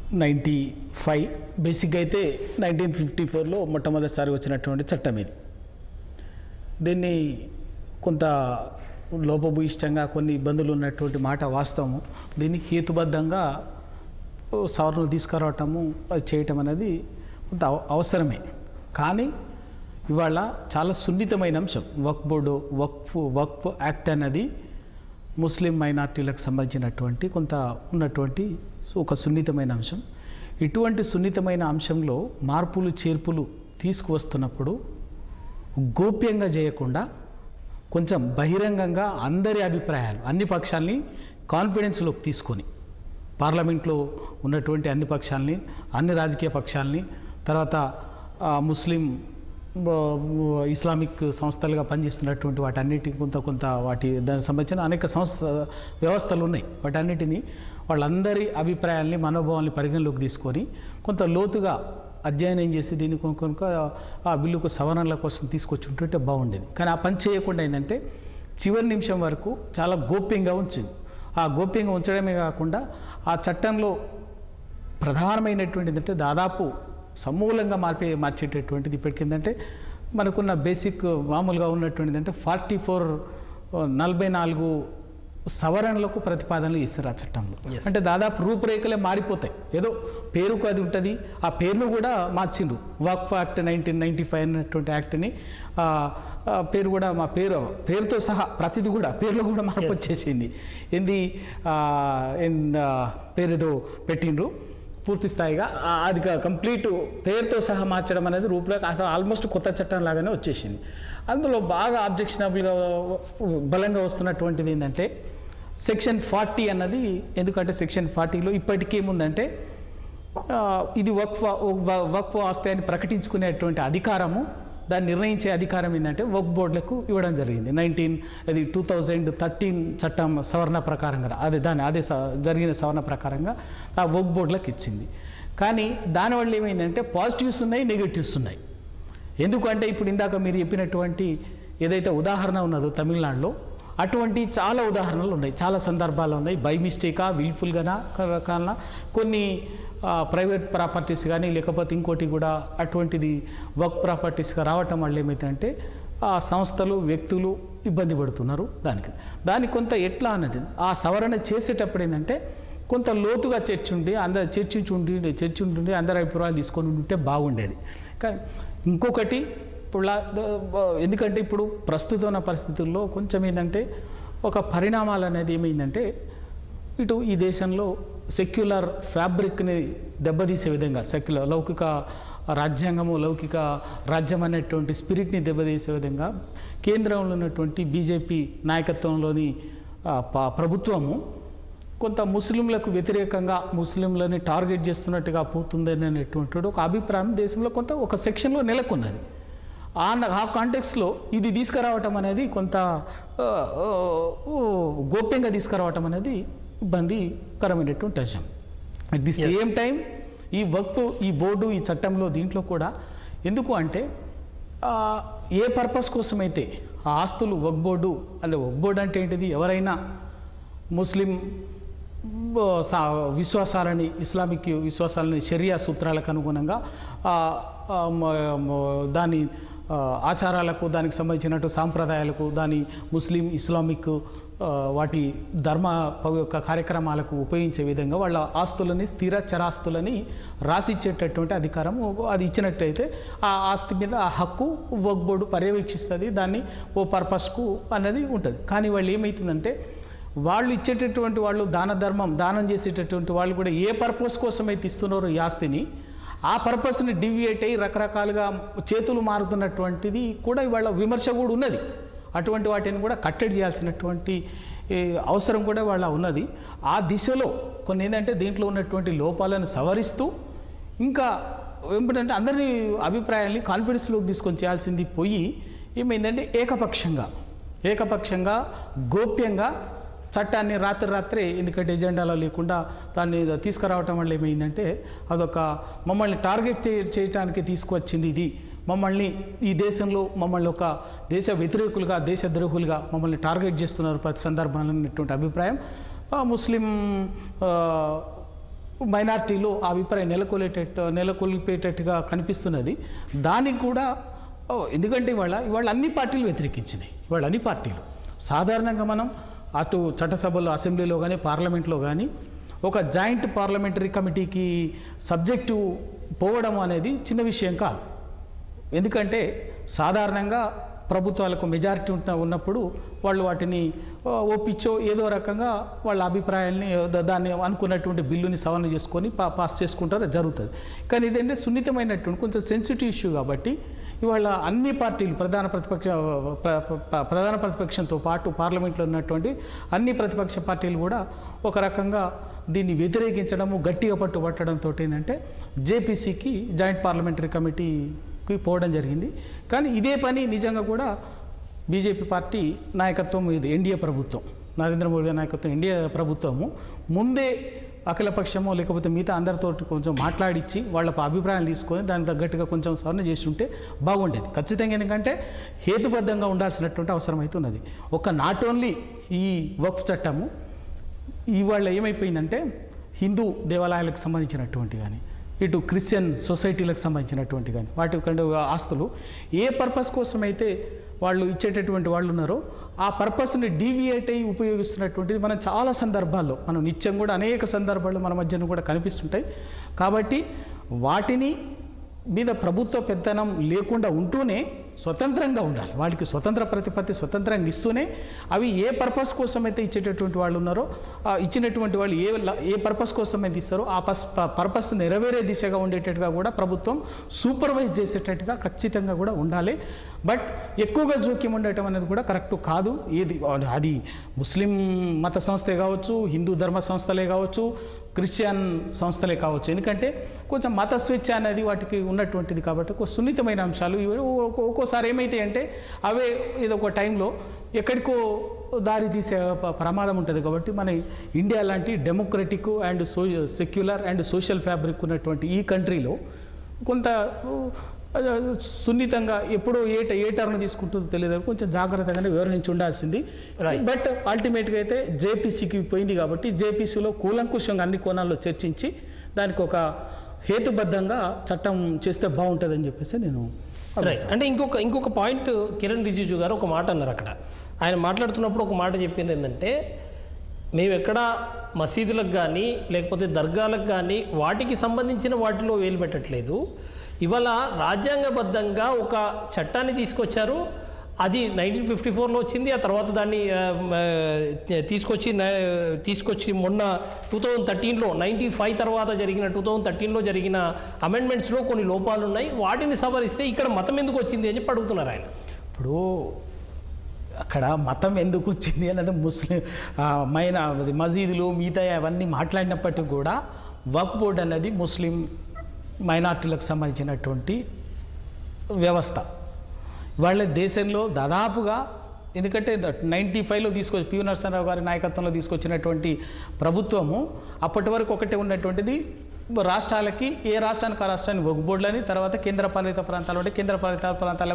Ninety five బేసిక్గా అయితే nineteen fifty ఫోర్లో మొట్టమొదటిసారి వచ్చినటువంటి చట్టం ఇది దీన్ని కొంత లోపభూయిష్టంగా కొన్ని ఇబ్బందులు ఉన్నటువంటి మాట వాస్తవము దీన్ని హేతుబద్ధంగా ఓ సవరణలు తీసుకురావటము అది చేయటం అనేది కొంత అవ- అవసరమే కానీ ఇవాళ చాలా సున్నితమైన అంశం వక్ బోర్డు వక్ఫ్ వక్ఫ్ యాక్ట్ అనేది ముస్లిం మైనార్టీలకు సంబంధించినటువంటి కొంత ఉన్నటువంటి ఒక సున్నితమైన అంశం ఇటువంటి సున్నితమైన అంశంలో మార్పులు చేర్పులు తీసుకువస్తున్నప్పుడు గోప్యంగా చేయకుండా కొంచెం బహిరంగంగా అందరి అభిప్రాయాలు అన్ని పక్షాల్ని కాన్ఫిడెన్స్లోకి తీసుకొని పార్లమెంట్లో ఉన్నటువంటి అన్ని పక్షాలని అన్ని రాజకీయ పక్షాలని తర్వాత ఆ, ముస్లిం ఆ, ఇస్లామిక్ సంస్థలుగా పనిచేస్తున్నటువంటి వాటన్నిటికి కొంత కొంత వాటి దానికి సంబంధించిన అనేక సంస్థ వ్యవస్థలు ఉన్నాయి వాటన్నిటిని వాళ్ళందరి అభిప్రాయాల్ని మనోభావాల్ని పరిగణలోకి తీసుకొని కొంత లోతుగా అధ్యయనం చేసి దీన్ని కొను- కనుక ఆ బిల్లుకు సవరణల కోసం తీసుకొచ్చి ఉంటుంటే బాగుండేది కానీ ఆ పని చేయకుండా ఏంటంటే చివరి నిమిషం వరకు చాలా గోప్యంగా ఉంచింది ఆ గోప్యంగా ఉంచడమే కాకుండా ఆ చట్టంలో ప్రధానమైనటువంటిది ఏంటంటే దాదాపు సమూలంగా మార్పే మార్చేటటువంటిది ఇప్పటికేంటంటే మనకున్న బేసిక్ మామూలుగా ఉన్నటువంటిది అంటే ఫార్టీ ఫోర్ నలభై నాలుగు సవరణలకు ప్రతిపాదనలు ఇస్తారు ఆ చట్టంలో Yes. అంటే దాదాపు రూపురేఖలే మారిపోతాయి ఏదో పేరుకు అది ఉంటుంది ఆ పేరును కూడా మార్చిండు Waqf act nineteen ninety five అన్నటువంటి యాక్ట్ని ఆ, ఆ పేరు కూడా మా పేరు పేరుతో సహా ప్రతిది కూడా పేరులో కూడా మార్పు వచ్చేసింది ఏంది ఆ, ఎన్- ఆ, పేరు ఏదో పెట్టిండ్రు పూర్తి స్థాయిగా ఆ, అది కంప్లీట్ పేరుతో సహా మార్చడం అనేది రూపురేఖ అసలు ఆల్మోస్ట్ కొత్త చట్టం లాగానే వచ్చేసింది అందులో బాగా ఆబ్జెక్షనబుల్గా బలంగా వస్తున్నటువంటిది ఏంటంటే సెక్షన్ ఫార్టీ అన్నది ఎందుకంటే సెక్షన్ ఫార్టీలో ఇప్పటికేముందంటే ఆ, ఇది వక్ఫ్ వక్ఫ్ ఆస్తి అని ప్రకటించుకునేటువంటి అధికారము దాన్ని నిర్ణయించే అధికారం ఏంటంటే వక్ బోర్డులకు ఇవ్వడం జరిగింది నైన్టీన్ అది టూ థౌజండ్ థర్టీన్ చట్టం సవరణ ప్రకారంగా అదే దాని అదే స- జరిగిన సవరణ ప్రకారంగా ఆ వక్ బోర్డులకు ఇచ్చింది కానీ దానివల్ల ఏమైందంటే పాజిటివ్స్ ఉన్నాయి నెగిటివ్స్ ఉన్నాయి ఎందుకంటే ఇప్పుడు ఇందాక మీరు చెప్పినటువంటి ఏదైతే ఉదాహరణ ఉన్నదో తమిళనాడులో అటువంటి చాలా ఉదాహరణలు ఉన్నాయి చాలా సందర్భాలు ఉన్నాయి బై మిస్టేకా విల్ఫుల్గానా కాన కొన్ని ప్రైవేట్ ప్రాపర్టీస్ కానీ లేకపోతే ఇంకోటి కూడా అటువంటిది వర్క్ ప్రాపర్టీస్గా రావటం వల్ల ఏమైందంటే ఆ సంస్థలు వ్యక్తులు ఇబ్బంది పడుతున్నారు దానికి దానికి కొంత ఎట్లా అన్నది ఆ సవరణ చేసేటప్పుడు ఏంటంటే కొంత లోతుగా చర్చ ఉండి అందరు చర్చించి ఉండి చర్చ ఉండి అందరి అభిప్రాయాలు తీసుకొని ఉంటే బాగుండేది కానీ ఇంకొకటి ఇప్పుడు లా- ద- ఎందుకంటే ఇప్పుడు ప్రస్తుతం ఉన్న పరిస్థితుల్లో కొంచెం ఏంటంటే ఒక పరిణామాలు అనేది ఏమైందంటే ఇటు ఈ దేశంలో సెక్యులర్ ఫ్యాబ్రిక్ని దెబ్బతీసే విధంగా సెక్యులర్ లౌకిక రాజ్యాంగము లౌకిక రాజ్యం అనేటువంటి స్పిరిట్ని దెబ్బతీసే విధంగా కేంద్రంలో ఉన్నటువంటి బీజేపీ నాయకత్వంలోని ఆ, ప- ప్రభుత్వము కొంత ముస్లింలకు వ్యతిరేకంగా ముస్లింలని టార్గెట్ చేస్తున్నట్టుగా పోతుందని అనేటువంటి ఒక అభిప్రాయం దేశంలో కొంత ఒక సెక్షన్లో నెలకొన్నది ఆ న- ఆ కాంటెక్స్లో ఇది తీసుకురావటం అనేది కొంత ఆ, ఆ, ఓ, గోప్యంగా తీసుకురావటం అనేది ఇబ్బందికరమైనటువంటి అంశం అట్ ది సేమ్ టైం ఈ వర్క్ ఈ బోర్డు ఈ చట్టంలో దీంట్లో కూడా ఎందుకు అంటే ఆ, ఏ పర్పస్ కోసమైతే ఆ ఆస్తులు వక్ బోర్డు అంటే వక్ బోర్డు అంటే ఏంటిది ఎవరైనా ముస్లిం ఆ, సా- విశ్వాసాలని ఇస్లామిక్ విశ్వాసాలని షరియా సూత్రాలకు అనుగుణంగా ఆ, ఆ, మ- మ- దాని ఆ, ఆచారాలకు దానికి సంబంధించినట్టు సాంప్రదాయాలకు దాని ముస్లిం ఇస్లామిక్ ఆ, వాటి ధర్మ ప- యొక్క కార్యక్రమాలకు ఉపయోగించే విధంగా వాళ్ళ ఆస్తులని స్థిర చరాస్తులని రాసిచ్చేటటువంటి అధికారం అది ఇచ్చినట్టయితే ఆ ఆస్తి మీద ఆ హక్కు వక్ బోర్డు పర్యవేక్షిస్తుంది దాన్ని ఓ పర్పస్కు అనేది ఉంటుంది కానీ వాళ్ళు ఏమవుతుందంటే వాళ్ళు ఇచ్చేటటువంటి వాళ్ళు దాన ధర్మం దానం చేసేటటువంటి వాళ్ళు కూడా ఏ పర్పస్ కోసం అయితే ఇస్తున్నారో ఈ ఆస్తిని ఆ పర్పస్ని డివియేట్ అయ్యి రకరకాలుగా చేతులు మారుతున్నటువంటిది కూడా ఇవాళ విమర్శ కూడా ఉన్నది అటువంటి వాటిని కూడా కట్టడి చేయాల్సినటువంటి ఏ, అవసరం కూడా వాళ్ళ ఉన్నది ఆ దిశలో కొన్ని ఏంటంటే దీంట్లో ఉన్నటువంటి లోపాలను సవరిస్తూ ఇంకా ఏంటంటే అందరినీ అభిప్రాయాల్ని కాన్ఫిడెన్స్లోకి తీసుకొని చేయాల్సింది పోయి ఏమైందంటే ఏకపక్షంగా ఏకపక్షంగా గోప్యంగా చట్టాన్ని రాత్రి రాత్రే ఎందుకంటే ఎజెండాలో లేకుండా దాన్ని తీసుకురావటం వల్ల ఏమైందంటే అదొక మమ్మల్ని టార్గెట్ చే- చేయటానికి తీసుకువచ్చింది ఇది మమ్మల్ని ఈ దేశంలో మమ్మల్ని ఒక దేశ వ్యతిరేకులుగా దేశ ద్రోహులుగా మమ్మల్ని టార్గెట్ చేస్తున్నారు ప్రతి సందర్భంలో ఉన్నటువంటి అభిప్రాయం ఆ ముస్లిం ఆ, మైనార్టీలో ఆ అభిప్రాయం నెలకొల్పేటట్టు నెలకొల్పేటట్టుగా కనిపిస్తున్నది దానికి కూడా ఓ, ఎందుకంటే ఇవాళ ఇవాళ అన్ని పార్టీలు వ్యతిరేకించినాయి ఇవాళ అన్ని పార్టీలు సాధారణంగా మనం అటు చట్టసభలో అసెంబ్లీలో కానీ పార్లమెంట్లో కానీ ఒక జాయింట్ పార్లమెంటరీ కమిటీకి సబ్జెక్టు పోవడం అనేది చిన్న విషయం కాదు ఎందుకంటే సాధారణంగా ప్రభుత్వాలకు మెజారిటీ ఉంట ఉన్నప్పుడు వాళ్ళు వాటిని ఆ, ఒప్పించో ఏదో రకంగా వాళ్ళ అభిప్రాయాల్ని ద- దాన్ని అనుకున్నటువంటి బిల్లుని సవరణ చేసుకొని పా పాస్ చేసుకుంటారు అది జరుగుతుంది కానీ ఇదేంటే సున్నితమైనటువంటి కొంచెం సెన్సిటివ్ ఇష్యూ కాబట్టి ఇవాళ అన్ని పార్టీలు ప్రధాన ప్రతిపక్ష ప్ర- ప్ర- ప్రధాన ప్రతిపక్షంతో పాటు పార్లమెంట్లో ఉన్నటువంటి అన్ని ప్రతిపక్ష పార్టీలు కూడా ఒక రకంగా దీన్ని వ్యతిరేకించడము గట్టిగా పట్టుబట్టడంతో ఏంటంటే జేపీసీకి జాయింట్ పార్లమెంటరీ కమిటీకి పోవడం జరిగింది కానీ ఇదే పని నిజంగా కూడా బీజేపీ పార్టీ నాయకత్వం ఇది ఎన్డీఏ ప్రభుత్వం నరేంద్ర మోడీ గారి నాయకత్వం ఎన్డీఏ ప్రభుత్వము ముందే అఖిలపక్షమో లేకపోతే మిగతా అందరితో కొంచెం మాట్లాడించి వాళ్ళ అభిప్రాయాలు తీసుకొని దానికి తగ్గట్టుగా కొంచెం సవరణ చేసి ఉంటే బాగుండేది ఖచ్చితంగా ఎందుకంటే హేతుబద్ధంగా ఉండాల్సినటువంటి అవసరం అయితే ఉన్నది ఒక నాట్ ఓన్లీ ఈ వక్ఫ్ చట్టము ఇవాళ ఏమైపోయిందంటే హిందూ దేవాలయాలకు సంబంధించినటువంటి కానీ ఇటు క్రిస్టియన్ సొసైటీలకు సంబంధించినటువంటి కానీ వాటి కంటే ఆస్తులు ఏ పర్పస్ కోసం అయితే వాళ్ళు ఇచ్చేటటువంటి వాళ్ళు ఉన్నారో ఆ పర్పస్ని డీవియేట్ అయ్యి ఉపయోగిస్తున్నటువంటిది మనం చాలా సందర్భాల్లో మనం నిత్యం కూడా అనేక సందర్భాల్లో మన మధ్యన కూడా కనిపిస్తుంటాయి కాబట్టి వాటిని మీద ప్రభుత్వ పెత్తనం లేకుండా ఉంటూనే స్వతంత్రంగా ఉండాలి వాళ్ళకి స్వతంత్ర ప్రతిపత్తి స్వతంత్రంగా ఇస్తూనే అవి ఏ పర్పస్ కోసం అయితే ఇచ్చేటటువంటి వాళ్ళు ఉన్నారో ఆ ఇచ్చినటువంటి వాళ్ళు ఏ ల- ఏ పర్పస్ కోసం అయితే ఇస్తారో ఆ పస్ పర్పస్ నెరవేరే దిశగా ఉండేటట్టుగా కూడా ప్రభుత్వం సూపర్వైజ్ చేసేటట్టుగా ఖచ్చితంగా కూడా ఉండాలి బట్ ఎక్కువగా జోక్యం ఉండటం అనేది కూడా కరెక్ట్ కాదు ఏది అది ముస్లిం మత సంస్థే కావచ్చు హిందూ ధర్మ సంస్థలే కావచ్చు క్రిస్టియన్ సంస్థలే కావచ్చు ఎందుకంటే కొంచెం మత స్వేచ్ఛ అనేది వాటికి ఉన్నటువంటిది కాబట్టి ఒక సున్నితమైన అంశాలు ఇవి ఒక్కో- ఒక్కోసారి ఏమైతాయి అంటే అవే ఏదో ఒక టైంలో ఎక్కడికో దారి తీసే ప- ప్రమాదం ఉంటుంది కాబట్టి మన ఇండియా లాంటి democratic and so secular and social fabric ఉన్నటువంటి ఈ కంట్రీలో కొంత ఆ, సున్నితంగా ఎప్పుడో ఏ ట- ఏ టర్న్ తీసుకుంటుందో తెలియదు కొంచెం జాగ్రత్తగానే వ్యవహరించి ఉండాల్సింది Right. బట్ అల్టిమేట్గా అయితే జేపీసీకి పోయింది కాబట్టి జేపీసీలో కూలంకుషంగా అన్ని కోణాల్లో చర్చించి దానికి ఒక హేతుబద్ధంగా చట్టం చేస్తే బాగుంటుందని చెప్పేసి నేను రైట్ అంటే ఇంకొక ఇంకొక పాయింట్ కిరణ్ రిజిజు గారు ఒక మాట అన్నారు అక్కడ ఆయన మాట్లాడుతున్నప్పుడు ఒక మాట చెప్పింది ఏంటంటే మేము ఎక్కడ మసీదులకు కానీ లేకపోతే దర్గాలకు కానీ వాటికి సంబంధించిన వాటిలో వేలు పెట్టట్లేదు ఇవాళ రాజ్యాంగబద్ధంగా ఒక చట్టాన్ని తీసుకొచ్చారు అది నైన్టీన్ ఫిఫ్టీ ఫోర్లో వచ్చింది ఆ తర్వాత దాన్ని ఆ, ఆ, తీసుకొచ్చి న- తీసుకొచ్చి మొన్న టూ థౌజండ్ థర్టీన్లో నైంటీ ఫైవ్ తర్వాత జరిగిన టూ థౌజండ్ థర్టీన్లో జరిగిన అమెండ్మెంట్స్లో కొన్ని లోపాలు ఉన్నాయి వాటిని సవరిస్తే ఇక్కడ మతం ఎందుకు వచ్చింది అని చెప్పి అడుగుతున్నారు ఆయన ఇప్పుడు అక్కడ మతం ఎందుకు వచ్చింది అనేది ముస్లిం ఆ, మైన అది మసీదులు మిగతా అవన్నీ మాట్లాడినప్పటికీ కూడా వక్ బోర్డ్ అనేది ముస్లిం మైనార్టీలకు సంబంధించినటువంటి వ్యవస్థ వాళ్ళ దేశంలో దాదాపుగా ఎందుకంటే నైంటీ ఫైవ్లో తీసుకొచ్చి పివి నరసింహరావు గారి నాయకత్వంలో తీసుకొచ్చినటువంటి ప్రభుత్వము అప్పటి వరకు ఒకటే ఉన్నటువంటిది రాష్ట్రాలకి ఏ రాష్ట్రానికి ఆ రాష్ట్రాన్ని వక్ బోర్డులని తర్వాత కేంద్ర పాలిత ప్రాంతాలు అంటే కేంద్ర పాలిత ప్రాంతాలకు